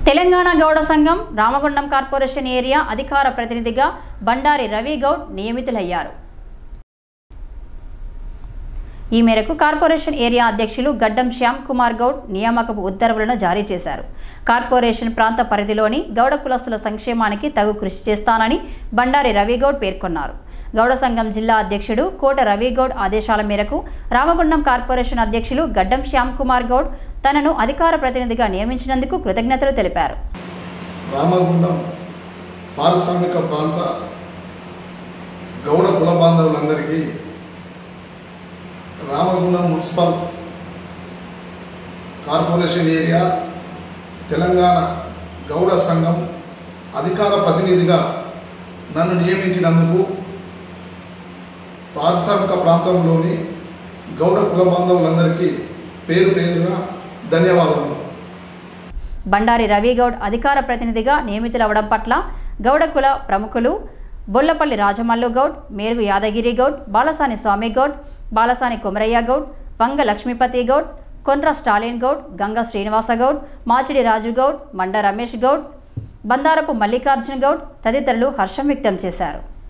తెలంగాణ గౌడ సంఘం Ramagundam corporation area అధికార ప్రతినిధిగా బండారి రవి గౌడ్ నియమితులయ్యారు ఈ మేరకు కార్పొరేషన్ ఏరియా అధ్యక్షులు గడ్డం శ్యామ్ కుమార్ గౌడ్ నియామకపు ఉత్తర్వులను జారీ చేశారు కార్పొరేషన్ ప్రాంత పరిధిలోని గౌడ కులస్తుల సంక్షేమానికి తగు కృషి చేస్తానని బండారి రవిగౌడ్ పేర్కొన్నారు గౌడ సంఘం జిల్లా అధ్యక్షుడు కోట రవిగౌడ్ ఆదేశాల మేరకు రామగుండం కార్పొరేషన్ అధ్యక్షులు గడ్డం శ్యామ్ కుమార్ గౌడ్ తనను అధికార ప్రతినిధిగా నియమించినందుకు కృతజ్ఞతలు తెలిపారు రామగుండం పారిశ్రామిక ప్రాంత గౌడ కుల బాంధవులందరికీ Ramagundam municipal corporation area Telangana గౌడ సంఘం అధికార ప్రతినిధిగా నన్ను నియమించినందుకు పారిశ్రామిక ప్రాంతంలోని గౌడ కుల బాంధవులందరికీ పేరు పేరున ధన్యవాదములు బండారి రవిగౌడ్ అధికార ప్రతినిధిగా నియమితులవడం పట్ల గౌడ కుల ప్రముఖులు బొల్లపల్లి రాజమల్లు గౌడ్ మేరుగు యాదగిరి గౌడ్ బాలసాని స్వామి గౌడ్ బాలసాని కొమరయ్య గౌడ్ వంగ లక్ష్మీపతి గౌడ్ కొండ్ర స్టాలిన్ గౌడ్ గంగ శ్రీనివాస గౌడ్ మాచిడి రాజు గౌడ్ మండ రమేష్ గౌడ్ బందారపు మల్లికార్జున గౌడ్ తదితరులు హర్షం వ్యక్తం చేశారు